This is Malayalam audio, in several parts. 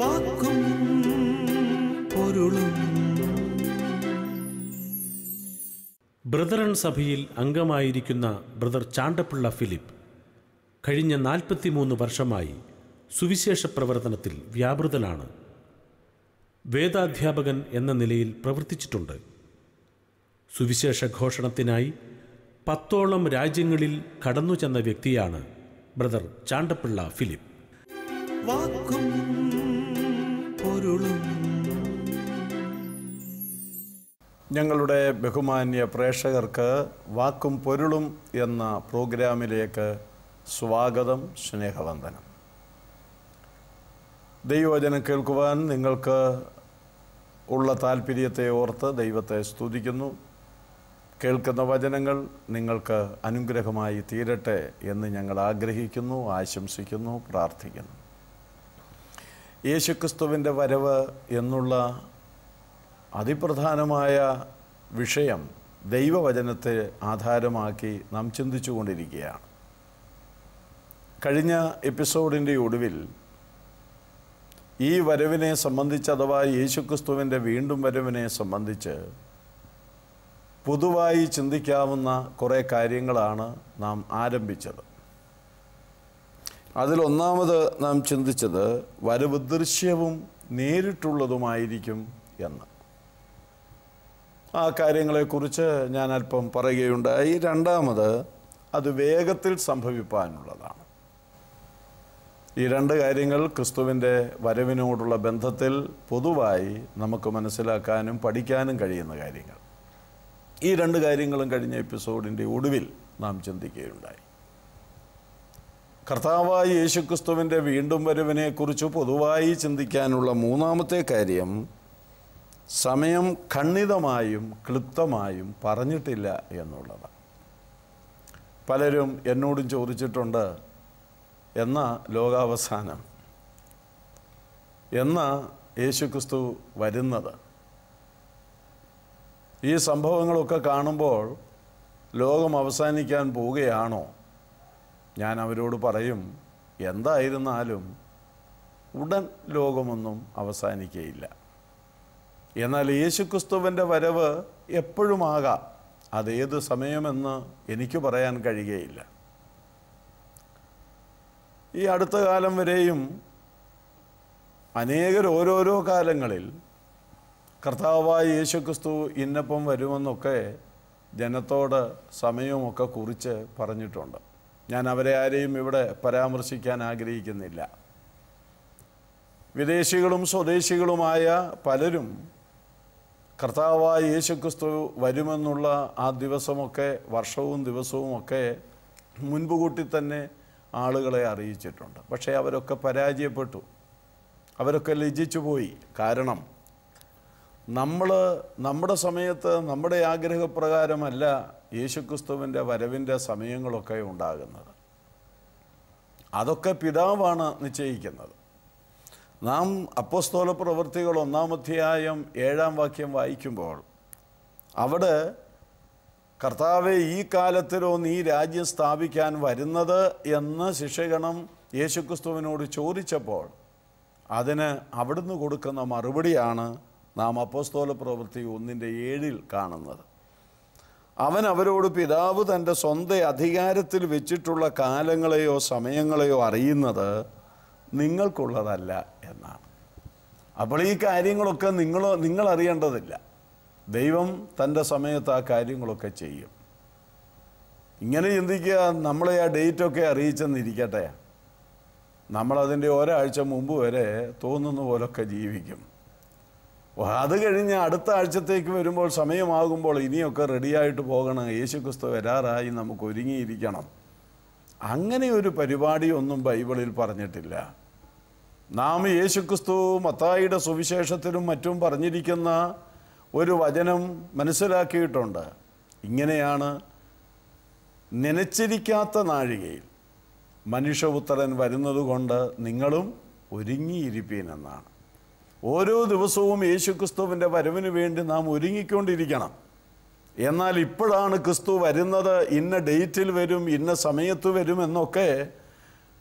വാക്കും പൊരുളും ബ്രദറൻ സഭയിൽ അംഗമായിരിക്കുന്ന ബ്രദർ ചാണ്ടപ്പിള്ള ഫിലിപ്പ് കഴിഞ്ഞ നാൽപ്പത്തിമൂന്ന് വർഷമായി സുവിശേഷ പ്രവർത്തനത്തിൽ വ്യാപൃതനാണ് വേദാധ്യാപകൻ എന്ന നിലയിൽ പ്രവർത്തിച്ചിട്ടുണ്ട് സുവിശേഷ ഘോഷണത്തിനായി പത്തോളം രാജ്യങ്ങളിൽ കടന്നു ചെന്ന വ്യക്തിയാണ് ബ്രദർ ചാണ്ടപ്പിള്ള ഫിലിപ്പ് വാക്കും പൊരുളും ഞങ്ങളുടെ ബഹുമാന്യ പ്രേക്ഷകർക്ക് വാക്കും പൊരുളും എന്ന പ്രോഗ്രാമിലേക്ക് സ്വാഗതം സ്നേഹവന്ദനം ദൈവവചനം കേൾക്കുവാൻ നിങ്ങൾക്ക് ഉള്ള താല്പര്യത്തെ ഓർത്ത് ദൈവത്തെ സ്തുതിക്കുന്നു കേൾക്കുന്ന വചനങ്ങൾ നിങ്ങൾക്ക് അനുഗ്രഹമായി തീരട്ടെ എന്ന് ഞങ്ങൾ ആഗ്രഹിക്കുന്നു ആശംസിക്കുന്നു പ്രാർത്ഥിക്കുന്നു യേശുക്രിസ്തുവിൻ്റെ വരവ് എന്നുള്ള അതിപ്രധാനമായ വിഷയം ദൈവവചനത്തെ ആധാരമാക്കി നാം ചിന്തിച്ചുകൊണ്ടിരിക്കുകയാണ് കഴിഞ്ഞ എപ്പിസോഡിൻ്റെ ഒടുവിൽ ഈ വരവിനെ സംബന്ധിച്ച് അഥവാ യേശുക്രിസ്തുവിൻ്റെ വീണ്ടും വരവിനെ സംബന്ധിച്ച് പൊതുവായി ചിന്തിക്കാവുന്ന കുറേ കാര്യങ്ങളാണ് നാം ആരംഭിച്ചത് അതിലൊന്നാമത് നാം ചിന്തിച്ചത് വരവ് ദൃശ്യവും നേരിട്ടുള്ളതുമായിരിക്കും എന്ന് ആ കാര്യങ്ങളെക്കുറിച്ച് ഞാൻ അല്പം പറയുകയുണ്ടായി രണ്ടാമത് അത് വേഗത്തിൽ സംഭവിപ്പാനുള്ളതാണ് ഈ രണ്ട് കാര്യങ്ങൾ ക്രിസ്തുവിൻ്റെ വരവിനോടുള്ള ബന്ധത്തിൽ പൊതുവായി നമുക്ക് മനസ്സിലാക്കാനും പഠിക്കാനും കഴിയുന്ന കാര്യങ്ങൾ ഈ രണ്ട് കാര്യങ്ങളും കഴിഞ്ഞ എപ്പിസോഡിൻ്റെ ഒടുവിൽ നാം ചിന്തിക്കുകയുണ്ടായി കർത്താവായ യേശുക്രിസ്തുവിൻ്റെ വീണ്ടും വരവിനെക്കുറിച്ച് പൊതുവായി ചിന്തിക്കാനുള്ള മൂന്നാമത്തെ കാര്യം സമയം ഖണ്ഡിതമായും ക്ലുപ്തമായും പറഞ്ഞിട്ടില്ല എന്നുള്ളതാണ് പലരും എന്നോടും ചോദിച്ചിട്ടുണ്ട് എന്ന ലോകാവസാനം എന്ന യേശുക്രിസ്തു വരുന്നത് ഈ സംഭവങ്ങളൊക്കെ കാണുമ്പോൾ ലോകം അവസാനിക്കാൻ പോവുകയാണോ ഞാൻ അവരോട് പറയും എന്തായിരുന്നാലും ഉടൻ ലോകമൊന്നും അവസാനിക്കുകയില്ല എന്നാൽ യേശുക്രിസ്തുവിൻ്റെ വരവ് എപ്പോഴുമാകാം അതേത് സമയമെന്ന് എനിക്ക് പറയാൻ കഴിയുകയില്ല ഈ അടുത്ത കാലം വരെയും അനേകർ ഓരോരോ കാലങ്ങളിൽ കർത്താവായ യേശുക്രിസ്തു ഇന്നപ്പം വരുമെന്നൊക്കെ ജനത്തോട് സമയവുമൊക്കെ കുറിച്ച് പറഞ്ഞിട്ടുണ്ട് ഞാൻ അവരെ ആരെയും ഇവിടെ പരാമർശിക്കാൻ ആഗ്രഹിക്കുന്നില്ല വിദേശികളും സ്വദേശികളുമായ പലരും കർത്താവായ യേശുക്രിസ്തു വരുമെന്നുള്ള ആ ദിവസമൊക്കെ വർഷവും ദിവസവും ഒക്കെ മുൻപ് കൂട്ടി തന്നെ ആളുകളെ അറിയിച്ചിട്ടുണ്ട് പക്ഷേ അവരൊക്കെ പരാജയപ്പെട്ടു അവരൊക്കെ ലജ്ജിച്ചു പോയി കാരണം നമ്മൾ നമ്മുടെ സമയത്ത് നമ്മുടെ ആഗ്രഹപ്രകാരമല്ല യേശുക്രിസ്തുവിൻ്റെ വരവിൻ്റെ സമയങ്ങളൊക്കെ ഉണ്ടാകുന്നത് അതൊക്കെ പിതാവാണ് നിശ്ചയിക്കുന്നത് നാം അപ്പോസ്തോല പ്രവൃത്തികൾ ഒന്നാം അധ്യായം ഏഴാം വാക്യം വായിക്കുമ്പോൾ അവിടെ കർത്താവെ ഈ കാലത്തിലോ നീ രാജ്യം സ്ഥാപിക്കാൻ വരുന്നത് എന്ന് ശിക്ഷകണം യേശുക്രിസ്തുവിനോട് ചോദിച്ചപ്പോൾ അതിന് അവിടുന്ന് കൊടുക്കുന്ന മറുപടിയാണ് നാം അപ്പോസ്തോല പ്രവൃത്തി ഒന്നിൻ്റെ ഏഴിൽ കാണുന്നത് അവൻ അവരോട് പിതാവ് തൻ്റെ സ്വന്തം അധികാരത്തിൽ വെച്ചിട്ടുള്ള കാലങ്ങളെയോ സമയങ്ങളെയോ അറിയുന്നത് നിങ്ങൾക്കുള്ളതല്ല എന്നാണ് അപ്പോൾ ഈ കാര്യങ്ങളൊക്കെ നിങ്ങൾ നിങ്ങൾ അറിയേണ്ടതില്ല ദൈവം തൻ്റെ സമയത്ത് ആ കാര്യങ്ങളൊക്കെ ചെയ്യും ഇങ്ങനെ ചിന്തിക്കുക നമ്മളെ ആ ഡേറ്റൊക്കെ അറിയിച്ചെന്നിരിക്കട്ടെ നമ്മളതിൻ്റെ ഒരാഴ്ച മുമ്പ് വരെ തോന്നുന്ന പോലൊക്കെ ജീവിക്കും ഓ, അത് കഴിഞ്ഞ് അടുത്ത ആഴ്ചത്തേക്ക് വരുമ്പോൾ സമയമാകുമ്പോൾ ഇനിയൊക്കെ റെഡിയായിട്ട് പോകണം യേശുക്രിസ്തു വരാറായി നമുക്ക് ഒരുങ്ങിയിരിക്കണം അങ്ങനെ ഒരു പരിപാടിയൊന്നും ബൈബിളിൽ പറഞ്ഞിട്ടില്ല നാം യേശുക്രിസ്തു മത്തായിയുടെ സുവിശേഷത്തിലും മറ്റും പറഞ്ഞിരിക്കുന്ന ഒരു വചനം മനസ്സിലാക്കിയിട്ടുണ്ട് ഇങ്ങനെയാണ് നനച്ചിരിക്കാത്ത നാഴികയിൽ മനുഷ്യപുത്രൻ വരുന്നതുകൊണ്ട് നിങ്ങളും ഒരുങ്ങിയിരിപ്പീൻ എന്നാണ് ഓരോ ദിവസവും യേശുക്രിസ്തുവിൻ്റെ വരവിന് വേണ്ടി നാം ഒരുങ്ങിക്കൊണ്ടിരിക്കണം എന്നാൽ ഇപ്പോഴാണ് ക്രിസ്തു വരുന്നത് ഇന്ന ഡേറ്റിൽ വരും ഇന്ന സമയത്ത് വരും എന്നൊക്കെ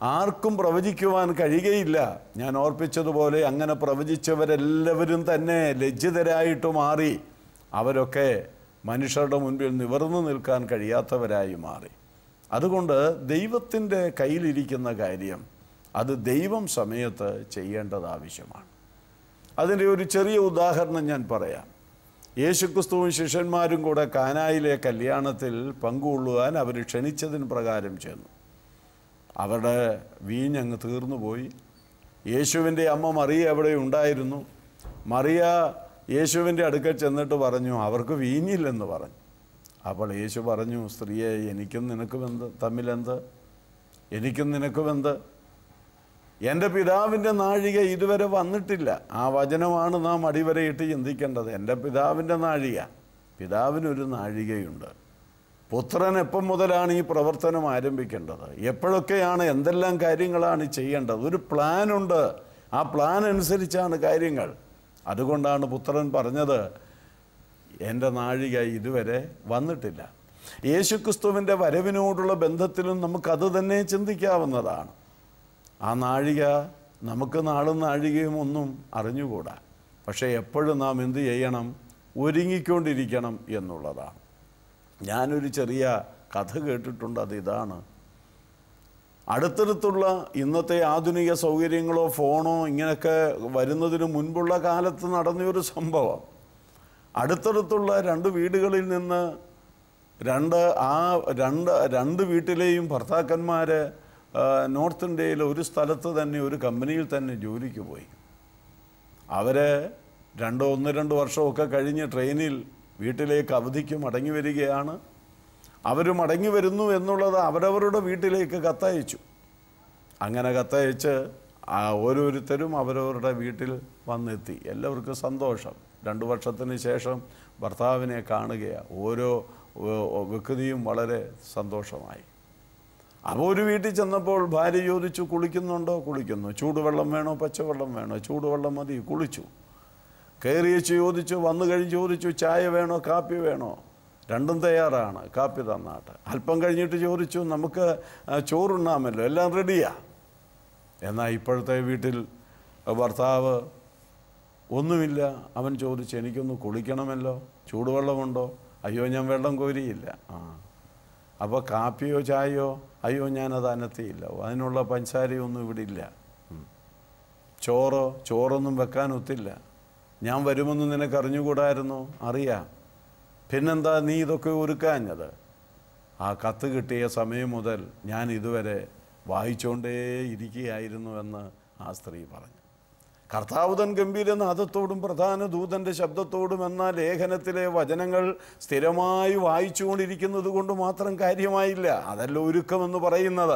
ആർക്കും പ്രവചിക്കുവാൻ കഴിയുകയില്ല ഞാൻ ഓർപ്പിച്ചതുപോലെ അങ്ങനെ പ്രവചിച്ചവരെല്ലാവരും തന്നെ ലജ്ജിതരായിട്ട് മാറി അവരൊക്കെ മനുഷ്യരുടെ മുൻപിൽ നിവർന്നു നിൽക്കാൻ കഴിയാത്തവരായി മാറി അതുകൊണ്ട് ദൈവത്തിൻ്റെ കയ്യിലിരിക്കുന്ന കാര്യം അത് ദൈവം സമയത്ത് ചെയ്യേണ്ടത് ആവശ്യമാണ് അതിൻ്റെ ഒരു ചെറിയ ഉദാഹരണം ഞാൻ പറയാം യേശുക്രിസ്തുവും ശിഷ്യന്മാരും കൂടെ കാനായിലെ കല്യാണത്തിൽ പങ്കുകൊള്ളുവാൻ അവർ ക്ഷണിച്ചതിന് പ്രകാരം ചെന്നു അവരുടെ വീഞ്ഞങ്ങ് തീർന്നുപോയി യേശുവിൻ്റെ അമ്മ മറിയ അവിടെ ഉണ്ടായിരുന്നു മറിയ യേശുവിൻ്റെ അടുക്കൽ ചെന്നിട്ട് പറഞ്ഞു അവർക്ക് വീഞ്ഞില്ലെന്ന് പറഞ്ഞു അപ്പോൾ യേശു പറഞ്ഞു സ്ത്രീയെ എനിക്കും നിനക്കും എന്ത് തമ്മിലെന്ത് എനിക്കും നിനക്കും എന്ത് എൻ്റെ പിതാവിൻ്റെ നാഴിക ഇതുവരെ വന്നിട്ടില്ല ആ വചനമാണ് നാം അടിവരയിട്ട് ചിന്തിക്കേണ്ടത് എൻ്റെ പിതാവിൻ്റെ നാഴിക പിതാവിനൊരു നാഴികയുണ്ട് പുത്രൻ എപ്പം മുതലാണ് ഈ പ്രവർത്തനം ആരംഭിക്കേണ്ടത് എപ്പോഴൊക്കെയാണ് എന്തെല്ലാം കാര്യങ്ങളാണ് ചെയ്യേണ്ടത് ഒരു പ്ലാനുണ്ട് ആ പ്ലാൻ അനുസരിച്ചാണ് കാര്യങ്ങൾ അതുകൊണ്ടാണ് പുത്രൻ പറഞ്ഞത് എൻ്റെ നാഴിക ഇതുവരെ വന്നിട്ടില്ല യേശുക്രിസ്തുവിൻ്റെ വരവിനോടുള്ള ബന്ധത്തിലും നമുക്കത് തന്നെ ചിന്തിക്കാവുന്നതാണ് ആ നാഴിക നമുക്ക് നാളും നാഴികയും ഒന്നും അറിഞ്ഞുകൂടാ പക്ഷേ എപ്പോഴും നാം എന്ത് ചെയ്യണം ഒരുങ്ങിക്കൊണ്ടിരിക്കണം എന്നുള്ളതാണ് ഞാനൊരു ചെറിയ കഥ കേട്ടിട്ടുണ്ട് അത് ഇതാണ് അടുത്തടുത്തുള്ള ഇന്നത്തെ ആധുനിക സൗകര്യങ്ങളോ ഫോണോ ഇങ്ങനെയൊക്കെ വരുന്നതിന് മുൻപുള്ള കാലത്ത് നടന്നൊരു സംഭവം അടുത്തടുത്തുള്ള രണ്ട് വീടുകളിൽ നിന്ന് രണ്ട് ആ രണ്ട് രണ്ട് വീട്ടിലെയും ഭർത്താക്കന്മാർ നോർത്ത് ഇന്ത്യയിൽ ഒരു സ്ഥലത്ത് തന്നെ ഒരു കമ്പനിയിൽ തന്നെ ജോലിക്ക് പോയി അവർ രണ്ടോ ഒന്ന് രണ്ട് വർഷമൊക്കെ കഴിഞ്ഞ് ട്രെയിനിൽ വീട്ടിലേക്ക് അവധിക്ക് മടങ്ങി വരികയാണ് അവർ മടങ്ങി വരുന്നു എന്നുള്ളത് അവരവരുടെ വീട്ടിലേക്ക് കത്തയച്ചു അങ്ങനെ കത്തയച്ച് ആ ഓരോരുത്തരും അവരവരുടെ വീട്ടിൽ വന്നെത്തി എല്ലാവർക്കും സന്തോഷം രണ്ട് വർഷത്തിന് ശേഷം ഭർത്താവിനെ കാണുകയാണ് ഓരോ ഏഹ്, വ്യക്തിയും വളരെ സന്തോഷമായി അപ്പോൾ ഒരു വീട്ടിൽ ചെന്നപ്പോൾ ഭാര്യ ചോദിച്ചു കുളിക്കുന്നുണ്ടോ കുളിക്കുന്നു ചൂടുവെള്ളം വേണോ പച്ചവെള്ളം വേണോ ചൂടുവെള്ളം മതി കുളിച്ചു കയറിയച്ച് ചോദിച്ചു വന്നു കഴിഞ്ഞ് ചോദിച്ചു ചായ വേണോ കാപ്പി വേണോ രണ്ടും തയ്യാറാണ് കാപ്പി തന്നാട്ട് അല്പം കഴിഞ്ഞിട്ട് ചോദിച്ചു നമുക്ക് ആ, ചോറുണ്ണാമല്ലോ എല്ലാം റെഡിയാ എന്നാൽ ഇപ്പോഴത്തെ വീട്ടിൽ ഭർത്താവ് ഒന്നുമില്ല അവൻ ചോദിച്ചു എനിക്കൊന്ന് കുളിക്കണമല്ലോ ചൂടുവെള്ളമുണ്ടോ അയ്യോ ഞാൻ വെള്ളം കോരിയില്ല ആ അപ്പോൾ കാപ്പിയോ ചായയോ അയ്യോ ഞാനത് അനത്തിയില്ല അതിനുള്ള പഞ്ചസാരയൊന്നും ഇവിടെ ഇല്ല ഉം. ചോറോ ചോറൊന്നും വെക്കാൻ ഒത്തില്ല ഞാൻ വരുമെന്ന് നിനക്ക് അറിഞ്ഞുകൂടായിരുന്നു അറിയാം പിന്നെന്താ നീ ഇതൊക്കെ ഒരുക്കാഞ്ഞത് ആ കത്ത് കിട്ടിയ സമയം മുതൽ ഞാൻ ഇതുവരെ വായിച്ചുകൊണ്ടേ ഇരിക്കുകയായിരുന്നുവെന്ന് ആ സ്ത്രീ പറഞ്ഞു കർത്താവുതൻ ഗംഭീരനാഥത്തോടും പ്രധാന ദൂതൻ്റെ ശബ്ദത്തോടും എന്ന ലേഖനത്തിലെ വചനങ്ങൾ സ്ഥിരമായി വായിച്ചുകൊണ്ടിരിക്കുന്നത് കൊണ്ട് മാത്രം കാര്യമായില്ല അതല്ല ഒരുക്കമെന്ന് പറയുന്നത്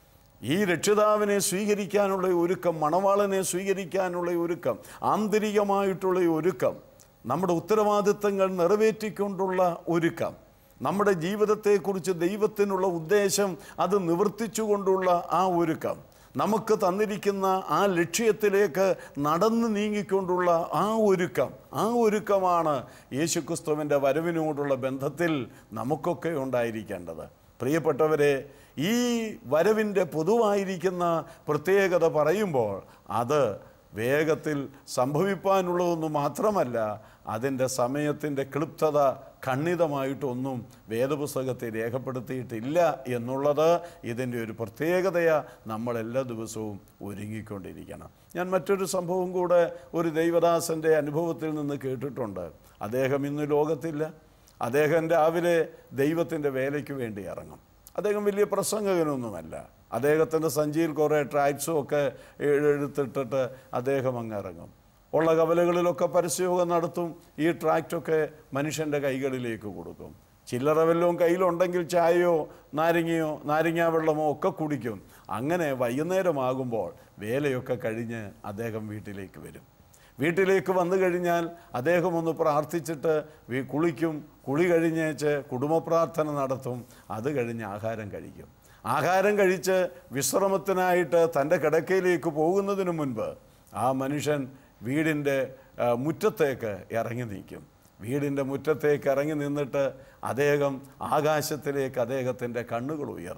ഈ രക്ഷിതാവിനെ സ്വീകരിക്കാനുള്ള ഒരുക്കം മണവാളനെ സ്വീകരിക്കാനുള്ള ഒരുക്കം ആന്തരികമായിട്ടുള്ള ഒരുക്കം നമ്മുടെ ഉത്തരവാദിത്തങ്ങൾ നിറവേറ്റിക്കൊണ്ടുള്ള ഒരുക്കം നമ്മുടെ ജീവിതത്തെക്കുറിച്ച് ദൈവത്തിനുള്ള ഉദ്ദേശം അത് നിവർത്തിച്ചുകൊണ്ടുള്ള ആ ഒരുക്കം നമുക്ക് തന്നിരിക്കുന്ന ആ ലക്ഷ്യത്തിലേക്ക് നടന്നു നീങ്ങിക്കൊണ്ടുള്ള ആ ഒരുക്കം ആ ഒരുക്കമാണ് യേശുക്രിസ്തുവിൻ്റെ വരവിനോടുള്ള ബന്ധത്തിൽ നമുക്കൊക്കെ ഉണ്ടായിരിക്കേണ്ടത് പ്രിയപ്പെട്ടവരെ ഈ വരവിൻ്റെ പൊതുവായിരിക്കുന്ന പ്രത്യേകത പറയുമ്പോൾ അത് വേഗത്തിൽ സംഭവിപ്പാനുള്ളതൊന്നും മാത്രമല്ല അതിൻ്റെ സമയത്തിൻ്റെ ക്ലിപ്തത ഖണ്ഡിതമായിട്ടൊന്നും വേദപുസ്തകത്തിൽ രേഖപ്പെടുത്തിയിട്ടില്ല എന്നുള്ളത് ഇതിൻ്റെ ഒരു പ്രത്യേകതയാ നമ്മൾ എല്ലാ ദിവസവും ഒരുങ്ങിക്കൊണ്ടിരിക്കണം ഞാൻ മറ്റൊരു സംഭവം കൂടെ ഒരു ദൈവദാസൻ്റെ അനുഭവത്തിൽ നിന്ന് കേട്ടിട്ടുണ്ട് അദ്ദേഹം ഇന്ന് ലോകത്തില്ല അദ്ദേഹം രാവിലെ ദൈവത്തിൻ്റെ വേലയ്ക്ക് വേണ്ടി ഇറങ്ങും അദ്ദേഹം വലിയ പ്രസംഗകനൊന്നുമല്ല അദ്ദേഹത്തിൻ്റെ സഞ്ചിയിൽ കുറേ ട്രാക്സും ഒക്കെ എടുത്തിട്ടിട്ട് അദ്ദേഹം അങ്ങ് ഇറങ്ങും ഉള്ള കവലകളിലൊക്കെ പരസ്യയോഗം നടത്തും ഈ ട്രാക്റ്റൊക്കെ മനുഷ്യൻ്റെ കൈകളിലേക്ക് കൊടുക്കും ചില്ലറ വല്ലതും കയ്യിലുണ്ടെങ്കിൽ ചായയോ നാരങ്ങയോ നാരങ്ങാ വെള്ളമോ ഒക്കെ കുടിക്കും അങ്ങനെ വൈകുന്നേരമാകുമ്പോൾ വേലയൊക്കെ കഴിഞ്ഞ് അദ്ദേഹം വീട്ടിലേക്ക് വരും വീട്ടിലേക്ക് വന്നു കഴിഞ്ഞാൽ അദ്ദേഹം ഒന്ന് പ്രാർത്ഥിച്ചിട്ട് വീ- കുളിക്കും കുളി കഴിഞ്ഞേച്ച് കുടുംബ പ്രാർത്ഥന നടത്തും അത് കഴിഞ്ഞ് ആഹാരം കഴിക്കും ആഹാരം കഴിച്ച് വിശ്രമത്തിനായിട്ട് തൻ്റെ കിടക്കയിലേക്ക് പോകുന്നതിന് മുൻപ് ആ മനുഷ്യൻ വീടിൻ്റെ ആ, മുറ്റത്തേക്ക് ഇറങ്ങി നിൽക്കും വീടിൻ്റെ മുറ്റത്തേക്ക് ഇറങ്ങി നിന്നിട്ട് അദ്ദേഹം ആകാശത്തിലേക്ക് അദ്ദേഹത്തിൻ്റെ കണ്ണുകൾ ഉയർത്തും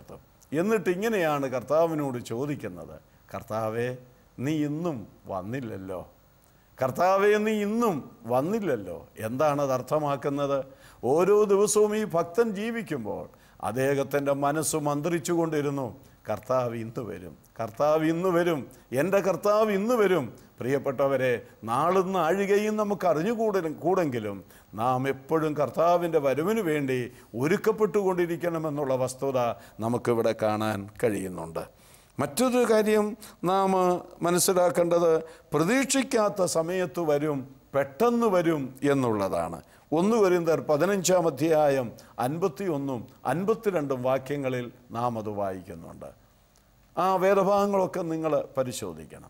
എന്നിട്ട് ഇങ്ങനെയാണ് കർത്താവിനോട് ചോദിക്കുന്നത് കർത്താവെ നീ ഇന്നും വന്നില്ലല്ലോ കർത്താവെ നീ ഇന്നും വന്നില്ലല്ലോ എന്താണ് അത് അർത്ഥമാക്കുന്നത് ഓരോ ദിവസവും ഈ ഭക്തൻ ജീവിക്കുമ്പോൾ അദ്ദേഹത്തിൻ്റെ മനസ്സ് മന്ത്രിച്ചു കൊണ്ടിരുന്നു കർത്താവ് ഇന്ന് വരും കർത്താവ് ഇന്ന് വരും എൻ്റെ കർത്താവ് ഇന്ന് വരും പ്രിയപ്പെട്ടവരെ നാളും നാഴികയും നമുക്ക് അറിഞ്ഞുകൂട കൂടെങ്കിലും നാം എപ്പോഴും കർത്താവിൻ്റെ വരവിന് വേണ്ടി ഒരുക്കപ്പെട്ടുകൊണ്ടിരിക്കണമെന്നുള്ള വസ്തുത നമുക്കിവിടെ കാണാൻ കഴിയുന്നുണ്ട് മറ്റൊരു കാര്യം നാം മനസ്സിലാക്കേണ്ടത് പ്രതീക്ഷിക്കാത്ത സമയത്ത് വരും പെട്ടെന്ന് വരും എന്നുള്ളതാണ് ഒന്ന് വരുന്നർ പതിനഞ്ചാം അധ്യായം അൻപത്തി ഒന്നും അൻപത്തിരണ്ടും വാക്യങ്ങളിൽ നാം അത് വായിക്കുന്നുണ്ട് ആ വേദഭാഗങ്ങളൊക്കെ നിങ്ങൾ പരിശോധിക്കണം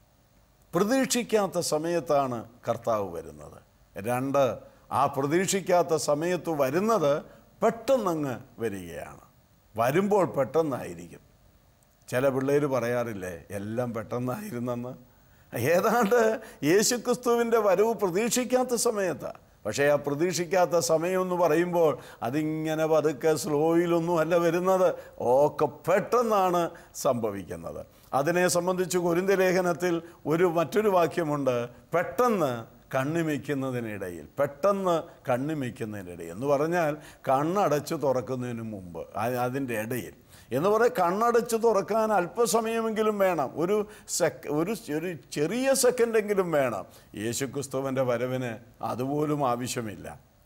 പ്രതീക്ഷിക്കാത്ത സമയത്താണ് കർത്താവ് വരുന്നത് രണ്ട് ആ പ്രതീക്ഷിക്കാത്ത സമയത്ത് വരുന്നത് പെട്ടെന്നങ്ങ് വരികയാണ് വരുമ്പോൾ പെട്ടെന്നായിരിക്കും ചില പിള്ളേർ പറയാറില്ലേ എല്ലാം പെട്ടെന്നായിരുന്നെന്ന് ഏതാണ്ട് യേശുക്രിസ്തുവിൻ്റെ വരവ് പ്രതീക്ഷിക്കാത്ത സമയത്താണ് പക്ഷേ ആ പ്രതീക്ഷിക്കാത്ത സമയം എന്ന് പറയുമ്പോൾ അതിങ്ങനെ പതുക്കെ സ്ലോയിലൊന്നും അല്ല വരുന്നത് ഒക്കെ പെട്ടെന്നാണ് സംഭവിക്കുന്നത് അതിനെ സംബന്ധിച്ച് കുരിന്ത ലേഖനത്തിൽ ഒരു മറ്റൊരു വാക്യമുണ്ട് പെട്ടെന്ന് കണ്ണിമയ്ക്കുന്നതിനിടയിൽ പെട്ടെന്ന് കണ്ണിമയ്ക്കുന്നതിനിടയിൽ എന്ന് പറഞ്ഞാൽ കണ്ണടച്ച് തുറക്കുന്നതിന് മുമ്പ് അ- അതിൻ്റെ ഇടയിൽ എന്ന് പറയാൻ കണ്ണടച്ച് തുറക്കാൻ അല്പസമയമെങ്കിലും വേണം ഒരു സെക് ഒരു ഒരു ചെറിയ സെക്കൻഡെങ്കിലും വേണം യേശുക്രിസ്തുവിൻ്റെ വരവിന് അതുപോലും ആവശ്യമില്ല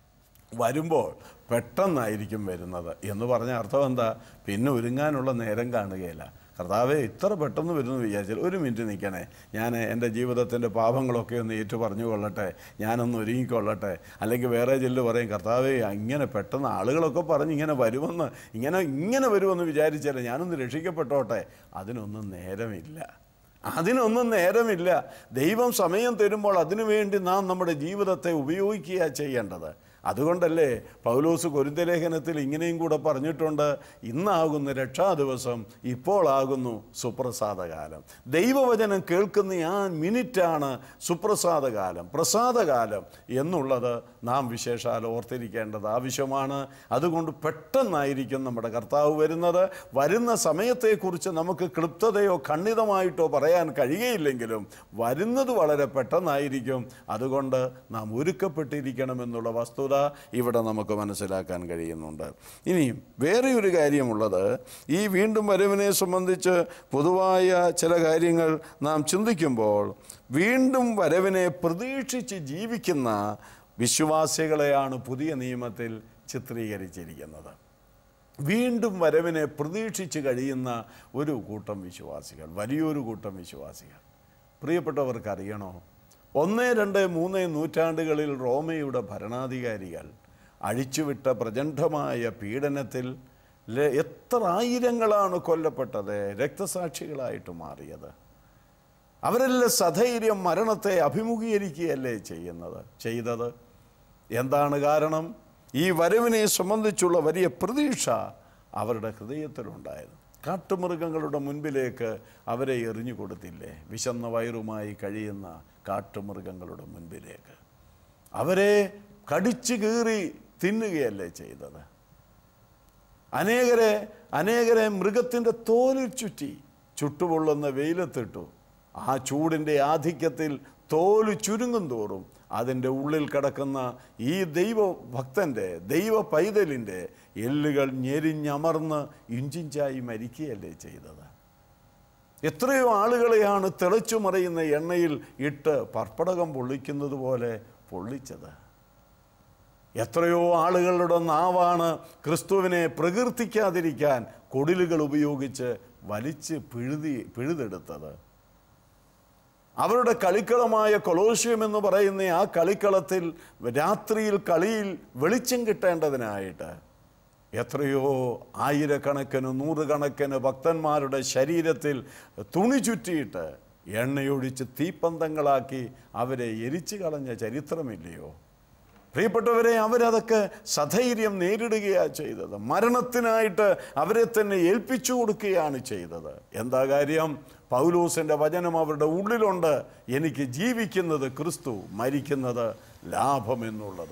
വരുമ്പോൾ പെട്ടെന്നായിരിക്കും വരുന്നത് എന്ന് പറഞ്ഞ അർത്ഥം എന്താ പിന്നെ ഒരുങ്ങാനുള്ള നേരം കാണുകയില്ല കർത്താവെ ഇത്ര പെട്ടെന്ന് വരുന്നു വിചാരിച്ചാൽ ഒരു മിനിറ്റ് നിൽക്കണേ ഞാൻ എൻ്റെ ജീവിതത്തിൻ്റെ പാപങ്ങളൊക്കെ ഒന്ന് ഏറ്റു പറഞ്ഞു കൊള്ളട്ടെ ഞാനൊന്ന് ഒരുങ്ങിക്കൊള്ളട്ടെ അല്ലെങ്കിൽ വേറെ ചെല്ല് പറയും കർത്താവെ ഇങ്ങനെ പെട്ടെന്ന് ആളുകളൊക്കെ പറഞ്ഞ് ഇങ്ങനെ വരുമെന്ന് ഇങ്ങനെ ഇങ്ങനെ വരുമെന്ന് വിചാരിച്ചാലേ ഞാനൊന്ന് രക്ഷിക്കപ്പെട്ടോട്ടെ അതിനൊന്നും നേരമില്ല അതിനൊന്നും നേരമില്ല ദൈവം സമയം തരുമ്പോൾ അതിനുവേണ്ടി നാം നമ്മുടെ ജീവിതത്തെ ഉപയോഗിക്കുക ചെയ്യേണ്ടത് അതുകൊണ്ടല്ലേ പൗലോസ് കൊരിന്തലേഖനത്തിൽ ഇങ്ങനെയും കൂടെ പറഞ്ഞിട്ടുണ്ട് ഇന്നാകുന്ന രക്ഷാ ദിവസം ഇപ്പോളാകുന്നു സുപ്രസാദകാലം ദൈവവചനം കേൾക്കുന്ന ആ മിനിറ്റാണ് സുപ്രസാദകാലം പ്രസാദകാലം എന്നുള്ളത് നാം വിശേഷാൽ ഓർത്തിരിക്കേണ്ടത് ആവശ്യമാണ് അതുകൊണ്ട് പെട്ടെന്നായിരിക്കും നമ്മുടെ കർത്താവ് വരുന്നത് വരുന്ന സമയത്തെക്കുറിച്ച് നമുക്ക് ക്ലിപ്തതയോ ഖണ്ഡിതമായിട്ടോ പറയാൻ കഴിയുകയില്ലെങ്കിലും വരുന്നത് വളരെ പെട്ടെന്നായിരിക്കും അതുകൊണ്ട് നാം ഒരുക്കപ്പെട്ടിരിക്കണമെന്നുള്ള വസ്തുത ഇവിടെ നമുക്ക് മനസ്സിലാക്കാൻ കഴിയുന്നുണ്ട് ഇനിയും വേറെ ഒരു കാര്യമുള്ളത് ഈ വീണ്ടും വരവിനെ സംബന്ധിച്ച് പൊതുവായ ചില കാര്യങ്ങൾ നാം ചിന്തിക്കുമ്പോൾ വീണ്ടും വരവിനെ പ്രതീക്ഷിച്ച് ജീവിക്കുന്ന വിശ്വാസികളെയാണ് പുതിയ നിയമത്തിൽ ചിത്രീകരിച്ചിരിക്കുന്നത് വീണ്ടും വരവിനെ പ്രതീക്ഷിച്ച് കഴിയുന്ന ഒരു കൂട്ടം വിശ്വാസികൾ വലിയൊരു കൂട്ടം വിശ്വാസികൾ പ്രിയപ്പെട്ടവർക്ക് അറിയണോ ഒന്ന് രണ്ട് മൂന്ന് നൂറ്റാണ്ടുകളിൽ റോമയുടെ ഭരണാധികാരികൾ അഴിച്ചുവിട്ട പ്രചണ്ഡമായ പീഡനത്തിൽ ല- എത്ര ആയിരങ്ങളാണ് കൊല്ലപ്പെട്ടത് രക്തസാക്ഷികളായിട്ട് മാറിയത് അവരെല്ലാം സധൈര്യം മരണത്തെ അഭിമുഖീകരിക്കുകയല്ലേ ചെയ്യുന്നത് ചെയ്തത് എന്താണ് കാരണം ഈ വരവിനെ സംബന്ധിച്ചുള്ള വലിയ പ്രതീക്ഷ അവരുടെ ഹൃദയത്തിലുണ്ടായിരുന്നു കാട്ടുമൃഗങ്ങളുടെ മുൻപിലേക്ക് അവരെ എറിഞ്ഞു കൊടുത്തില്ലേ വിശന്ന വയറുമായി കഴിയുന്ന കാട്ടുമൃഗങ്ങളുടെ മുൻപിലേക്ക് അവരെ കടിച്ചു കീറി തിന്നുകയല്ലേ ചെയ്തത് അനേകരെ അനേകരെ മൃഗത്തിൻ്റെ തോലിൽ ചുറ്റി ചുട്ടുപൊള്ളുന്ന വെയിലത്തിട്ടു ആ ചൂടിൻ്റെ ആധിക്യത്തിൽ തോല് ചുരുങ്ങും തോറും അതിൻ്റെ ഉള്ളിൽ കിടക്കുന്ന ഈ ദൈവഭക്തൻ്റെ ദൈവ പൈതലിൻ്റെ എല്ലുകൾ ഞെരിഞ്ഞമർന്ന് ഇഞ്ചിഞ്ചായി മരിക്കുകയല്ലേ ചെയ്തത് എത്രയോ ആളുകളെയാണ് തിളച്ചു മറിയുന്ന എണ്ണയിൽ ഇട്ട് പർപ്പടകം പൊള്ളിക്കുന്നത് പോലെ പൊള്ളിച്ചത് എത്രയോ ആളുകളുടെ നാവാണ് ക്രിസ്തുവിനെ പ്രകീർത്തിക്കാതിരിക്കാൻ കൊടിലുകൾ ഉപയോഗിച്ച് വലിച്ച് പിഴുതി പിഴുതെടുത്തത് അവരുടെ കളിക്കളമായ കൊളോഷ്യം എന്ന് പറയുന്ന ആ കളിക്കളത്തിൽ രാത്രിയിൽ കളിയിൽ വെളിച്ചം കിട്ടേണ്ടതിനായിട്ട് എത്രയോ ആയിരക്കണക്കിന് നൂറുകണക്കിന് ഭക്തന്മാരുടെ ശരീരത്തിൽ തുണി ചുറ്റിയിട്ട് എണ്ണയൊഴിച്ച് തീപ്പന്തങ്ങളാക്കി അവരെ എരിച്ചു കളഞ്ഞ ചരിത്രമില്ലയോ പ്രിയപ്പെട്ടവരെ അവരതൊക്കെ സധൈര്യം നേരിടുകയാണ് ചെയ്തത് മരണത്തിനായിട്ട് അവരെ തന്നെ ഏൽപ്പിച്ചു കൊടുക്കുകയാണ് ചെയ്തത് എന്താ കാര്യം പൗലൂസിൻ്റെ വചനം അവരുടെ ഉള്ളിലുണ്ട് എനിക്ക് ജീവിക്കുന്നത് ക്രിസ്തു മരിക്കുന്നത് ലാഭം എന്നുള്ളത്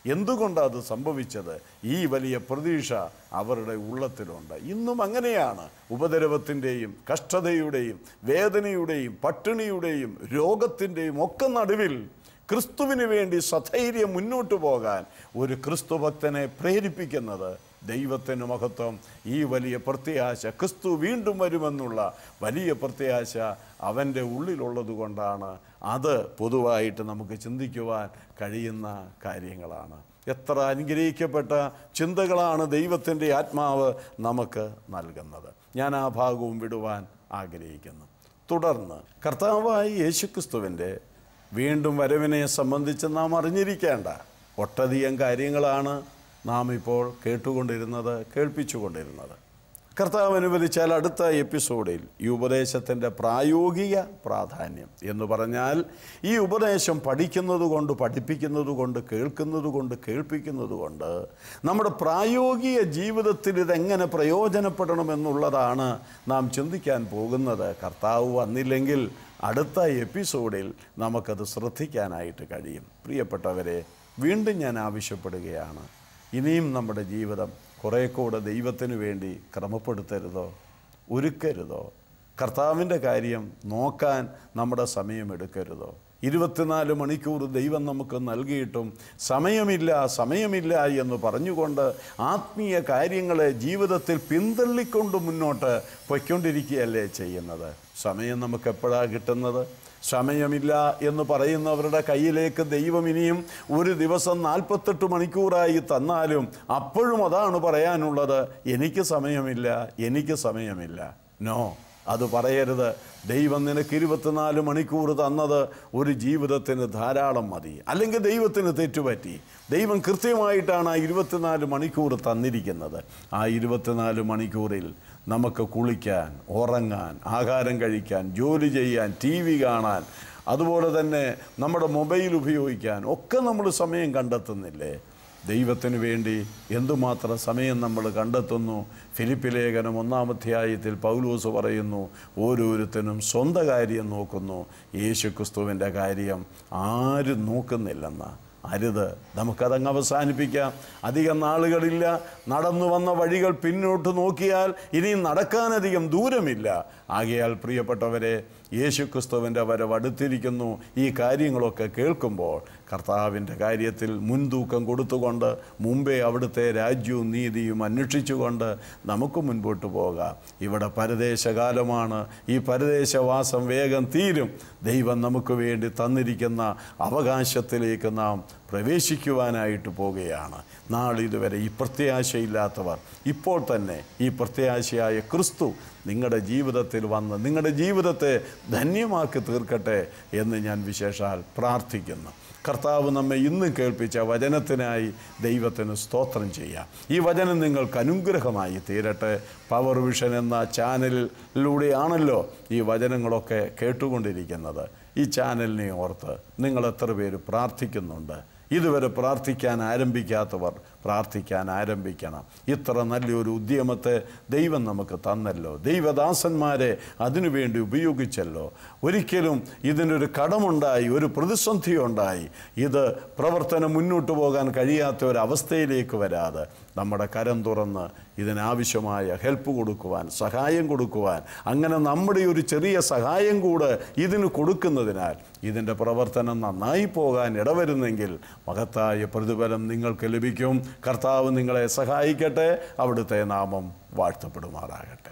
എന്തുകൊണ്ടാണ് അത് സംഭവിച്ചത് ഈ വലിയ പ്രതീക്ഷ അവരുടെ ഉള്ളത്തിലുണ്ട് ഇന്നും അങ്ങനെയാണ് ഉപദ്രവത്തിൻ്റെയും കഷ്ടതയുടെയും വേദനയുടെയും പട്ടിണിയുടെയും രോഗത്തിൻ്റെയും ഒക്കെ നടുവിൽ ക്രിസ്തുവിന് വേണ്ടി സധൈര്യം മുന്നോട്ട് പോകാൻ ഒരു ക്രിസ്തു ഭക്തനെ പ്രേരിപ്പിക്കുന്നത് ദൈവത്തിന് മഹത്വം ഈ വലിയ പ്രത്യാശ ക്രിസ്തു വീണ്ടും വരുമെന്നുള്ള വലിയ പ്രത്യാശ അവൻ്റെ ഉള്ളിലുള്ളത് കൊണ്ടാണ് അത് പൊതുവായിട്ട് നമുക്ക് ചിന്തിക്കുവാൻ കഴിയുന്ന കാര്യങ്ങളാണ് എത്ര അനുഗ്രഹിക്കപ്പെട്ട ചിന്തകളാണ് ദൈവത്തിൻ്റെ ആത്മാവ് നമുക്ക് നൽകുന്നത് ഞാൻ ആ ഭാഗവും വിടുവാൻ ആഗ്രഹിക്കുന്നു തുടർന്ന് കർത്താവായി യേശുക്രിസ്തുവിൻ്റെ വീണ്ടും വരവിനെ സംബന്ധിച്ച് നാം അറിഞ്ഞിരിക്കേണ്ട ഒട്ടധികം കാര്യങ്ങളാണ് നാം ഇപ്പോൾ കേട്ടുകൊണ്ടിരുന്നത് കേൾപ്പിച്ചുകൊണ്ടിരുന്നത് കർത്താവ് അനുവദിച്ചാൽ അടുത്ത എപ്പിസോഡിൽ ഈ ഉപദേശത്തിൻ്റെ പ്രായോഗിക പ്രാധാന്യം എന്ന് പറഞ്ഞാൽ ഈ ഉപദേശം പഠിക്കുന്നത് കൊണ്ട് പഠിപ്പിക്കുന്നത് കൊണ്ട് കേൾക്കുന്നത് കൊണ്ട് കേൾപ്പിക്കുന്നത് കൊണ്ട് നമ്മുടെ പ്രായോഗിക ജീവിതത്തിൽ ഇതെങ്ങനെ പ്രയോജനപ്പെടണമെന്നുള്ളതാണ് നാം ചിന്തിക്കാൻ പോകുന്നത് കർത്താവ് വന്നില്ലെങ്കിൽ അടുത്ത എപ്പിസോഡിൽ നമുക്കത് ശ്രദ്ധിക്കാനായിട്ട് കഴിയും പ്രിയപ്പെട്ടവരെ വീണ്ടും ഞാൻ ആവശ്യപ്പെടുകയാണ് ഇനിയും നമ്മുടെ ജീവിതം കുറേ കൂടെ ദൈവത്തിന് വേണ്ടി ക്രമപ്പെടുത്തരുതോ ഒരുക്കരുതോ കർത്താവിൻ്റെ കാര്യം നോക്കാൻ നമ്മുടെ സമയം എടുക്കരുതോ ഇരുപത്തിനാല് മണിക്കൂർ ദൈവം നമുക്ക് നൽകിയിട്ടും സമയമില്ല സമയമില്ല എന്ന് പറഞ്ഞുകൊണ്ട് ആത്മീയ കാര്യങ്ങളെ ജീവിതത്തിൽ പിന്തള്ളിക്കൊണ്ട് മുന്നോട്ട് പൊയ്ക്കൊണ്ടിരിക്കുകയല്ലേ ചെയ്യുന്നത് സമയം നമുക്ക് എപ്പോഴാണ് കിട്ടുന്നത് സമയമില്ല എന്ന് പറയുന്നവരുടെ കയ്യിലേക്ക് ദൈവം ഇനിയും ഒരു ദിവസം നാൽപ്പത്തെട്ട് മണിക്കൂറായി തന്നാലും അപ്പോഴും അതാണ് പറയാനുള്ളത് എനിക്ക് സമയമില്ല എനിക്ക് സമയമില്ല നോ അത് പറയരുത് ദൈവം നിനക്ക് ഇരുപത്തിനാല് മണിക്കൂർ തന്നത് ഒരു ജീവിതത്തിന് ധാരാളം മതി അല്ലെങ്കിൽ ദൈവത്തിന് തെറ്റുപറ്റി ദൈവം കൃത്യമായിട്ടാണ് ആ ഇരുപത്തിനാല് മണിക്കൂർ തന്നിരിക്കുന്നത് ആ ഇരുപത്തിനാല് മണിക്കൂറിൽ നമുക്ക് കുളിക്കാൻ ഉറങ്ങാൻ ആഹാരം കഴിക്കാൻ ജോലി ചെയ്യാൻ ടി വി കാണാൻ അതുപോലെ തന്നെ നമ്മുടെ മൊബൈൽ ഉപയോഗിക്കാൻ ഒക്കെ നമ്മൾ സമയം കണ്ടെത്തുന്നില്ലേ ദൈവത്തിന് വേണ്ടി എന്തുമാത്രം സമയം നമ്മൾ കണ്ടെത്തുന്നു ഫിലിപ്പ് ലേഖനം ഒന്നാം അധ്യായത്തിൽ പൗലൂസ് പറയുന്നു ഓരോരുത്തരും സ്വന്തം കാര്യം നോക്കുന്നു യേശു ക്രിസ്തുവിൻ്റെ കാര്യം ആരും നോക്കുന്നില്ലെന്ന് അരുത് നമുക്കതങ്ങ് അവസാനിപ്പിക്കാം അധികം നാളുകളില്ല നടന്നു വന്ന വഴികൾ പിന്നോട്ട് നോക്കിയാൽ ഇനിയും നടക്കാനധികം ദൂരമില്ല ആകയാൽ പ്രിയപ്പെട്ടവരെ യേശുക്രിസ്തുവിൻ്റെ വരവ് അടുത്തിരിക്കുന്നു ഈ കാര്യങ്ങളൊക്കെ കേൾക്കുമ്പോൾ കർത്താവിൻ്റെ കാര്യത്തിൽ മുൻതൂക്കം കൊടുത്തുകൊണ്ട് മുമ്പേ അവിടുത്തെ രാജ്യവും നീതിയും അന്വേഷിച്ചുകൊണ്ട് നമുക്ക് മുൻപോട്ട് പോകാം ഇവിടെ പരദേശകാലമാണ് ഈ പരദേശവാസം വേഗം തീരും ദൈവം നമുക്ക് വേണ്ടി തന്നിരിക്കുന്ന അവകാശത്തിലേക്ക് നാം പ്രവേശിക്കുവാനായിട്ട് പോവുകയാണ് നാളിതുവരെ ഈ പ്രത്യാശയില്ലാത്തവർ ഇപ്പോൾ തന്നെ ഈ പ്രത്യാശയായ ക്രിസ്തു നിങ്ങളുടെ ജീവിതത്തിൽ വന്ന് നിങ്ങളുടെ ജീവിതത്തെ ധന്യമാക്കി തീർക്കട്ടെ എന്ന് ഞാൻ വിശേഷാൽ പ്രാർത്ഥിക്കുന്നു കർത്താവ് നമ്മെ ഇന്ന് കേൾപ്പിച്ച വചനത്തിനായി ദൈവത്തിന് സ്തോത്രം ചെയ്യാം ഈ വചനം നിങ്ങൾക്ക് അനുഗ്രഹമായി തീരട്ടെ പവർ വിഷൻ എന്ന ചാനലിലൂടെയാണല്ലോ ഈ വചനങ്ങളൊക്കെ കേട്ടുകൊണ്ടിരിക്കുന്നത് ഈ ചാനലിനെ ഓർത്ത് നിങ്ങൾ എത്ര പേര് പ്രാർത്ഥിക്കുന്നുണ്ട് ഇതുവരെ പ്രാർത്ഥിക്കാൻ ആരംഭിക്കാത്തവർ പ്രാർത്ഥിക്കാൻ ആരംഭിക്കണം ഇത്ര നല്ലൊരു ഉദ്യമത്തെ ദൈവം നമുക്ക് തന്നല്ലോ ദൈവദാസന്മാരെ അതിനുവേണ്ടി ഉപയോഗിച്ചല്ലോ ഒരിക്കലും ഇതിനൊരു കടമുണ്ടായി ഒരു പ്രതിസന്ധി ഉണ്ടായി ഇത് പ്രവർത്തനം മുന്നോട്ട് പോകാൻ കഴിയാത്ത ഒരു അവസ്ഥയിലേക്ക് വരാതെ നമ്മുടെ കരം തുറന്ന് ഇതിനാവശ്യമായ ഹെൽപ്പ് കൊടുക്കുവാൻ സഹായം കൊടുക്കുവാൻ അങ്ങനെ നമ്മുടെ ഒരു ചെറിയ സഹായം കൂടെ ഇതിന് കൊടുക്കുന്നതിനാൽ ഇതിൻ്റെ പ്രവർത്തനം നന്നായി പോകാൻ ഇടവരുന്നെങ്കിൽ മഹത്തായ പ്രതിഫലം നിങ്ങൾക്ക് ലഭിക്കും കർത്താവ് നിങ്ങളെ സഹായിക്കട്ടെ അവിടുത്തെ നാമം വാഴ്ത്തപ്പെടുമാറാകട്ടെ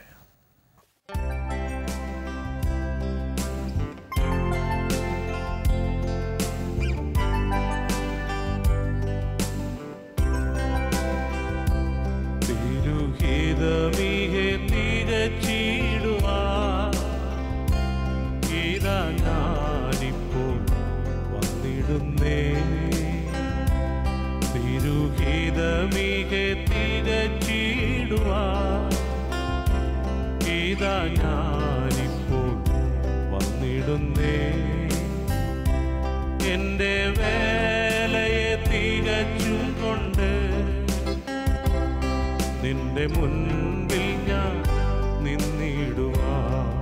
തിരുഹിതമിഹെ തികച്ചിടുവാൻ ഇതാ ഞാനിപ്പോൾ വന്നിടുന്നേ തിരുഹിതമിഹെ തികച്ചിടുവാൻ ഇതാ ഞാനിപ്പോൾ വന്നിടുന്നേ എന്റെ വേലയെ തികച്ചും കൊണ്ട് നിന്റെ മുൻപിൽ ഞാൻ നിന്നിടുവാ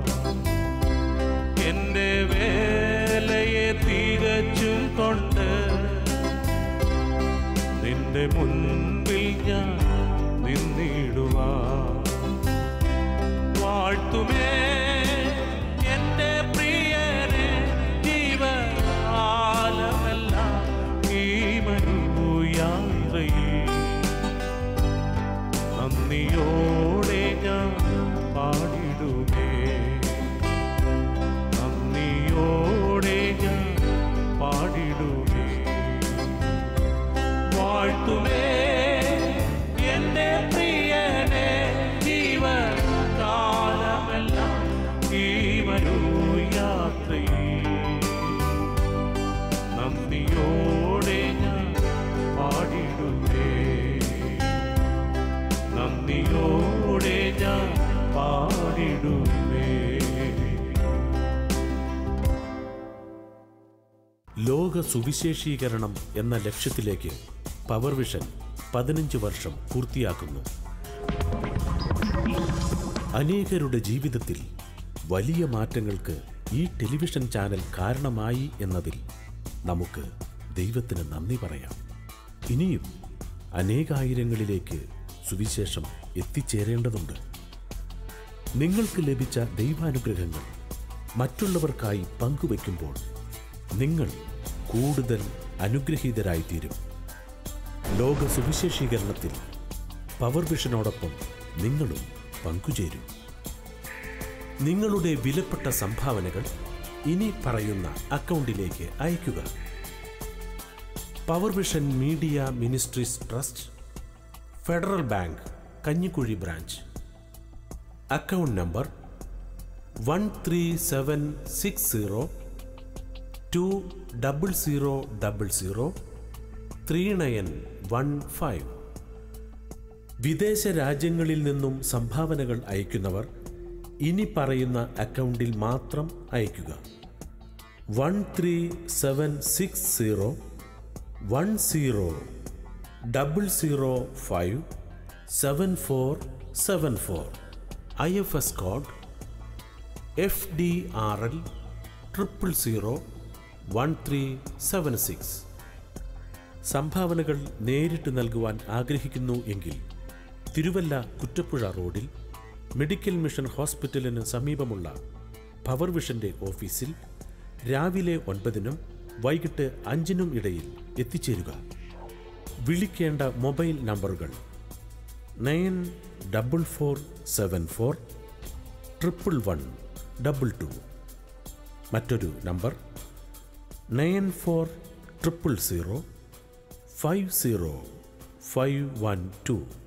എന്റെ വേലയെ തികച്ചും കൊണ്ട് നിന്റെ മുൻപിൽ ഞാൻ നിന്നിടുവാ വാഴ്ത്തുമേ എന്റെ പ്രിയനെ ജീവകാലമെല്ലാം ഈ മരുയാത്രയിൽ നന്ദിയോടെ ഞാൻ പാടിടുമേ നന്ദിയോടെ ഞാൻ പാടിടുമേ വാഴ്ത്തുമേ എന്റെ പ്രിയനെ ജീവകാലമെല്ലാം ഈ വരൂ യാത്രയിൽ നന്ദിയോടെ ഞാൻ പാടിടുമേ നന്ദിയോടെ ഞാൻ പാടിടുമേ ലോക സുവിശേഷീകരണം എന്ന ലക്ഷ്യത്തിലേക്ക് പവർ വിഷൻ പതിനഞ്ച് വർഷം പൂർത്തിയാക്കുന്നു അനേകരുടെ ജീവിതത്തിൽ വലിയ മാറ്റങ്ങൾക്ക് ഈ ടെലിവിഷൻ ചാനൽ കാരണമായി എന്നതിൽ നമുക്ക് ദൈവത്തിന് നന്ദി പറയാം ഇനിയും അനേകായിരങ്ങളിലേക്ക് സുവിശേഷം എത്തിച്ചേരേണ്ടതുണ്ട് നിങ്ങൾക്ക് ലഭിച്ച ദൈവാനുഗ്രഹങ്ങൾ മറ്റുള്ളവർക്കായി പങ്കുവെക്കുമ്പോൾ നിങ്ങൾ കൂടുതൽ അനുഗ്രഹീതരായിത്തീരും ലോക സുവിശേഷീകരണത്തിൽ പവർ വിഷനോടൊപ്പം നിങ്ങളും പങ്കുചേരും നിങ്ങളുടെ വിലപ്പെട്ട സംഭാവനകൾ ഇനി പറയുന്ന അക്കൗണ്ടിലേക്ക് അയയ്ക്കുക power vision media ministries trust federal bank Kanjikuzhi branch account number one three seven six zero two double zero double zero three nine one five വിദേശ രാജ്യങ്ങളിൽ നിന്നും സംഭാവനകൾ അയക്കുന്നവർ ഇനി പറയുന്ന അക്കൗണ്ടിൽ മാത്രം അയക്കുക one three seven six zero one zero double zero five seven four seven four I F S code F D R L triple zero one three seven six സംഭാവനകൾ നേരിട്ട് നൽകുവാൻ ആഗ്രഹിക്കുന്നു എങ്കിൽ തിരുവല്ല കുറ്റപ്പുഴ റോഡിൽ മെഡിക്കൽ മിഷൻ ഹോസ്പിറ്റലിന് സമീപമുള്ള പവർ വിഷന്റെ ഓഫീസിൽ രാവിലെ ഒൻപതിനും വൈകിട്ട് അഞ്ചിനും ഇടയിൽ എത്തിച്ചേരുക വിളിക്കേണ്ട മൊബൈൽ നമ്പറുകൾ nine double four seven four triple one double two മറ്റൊരു number nine four triple zero five zero five one to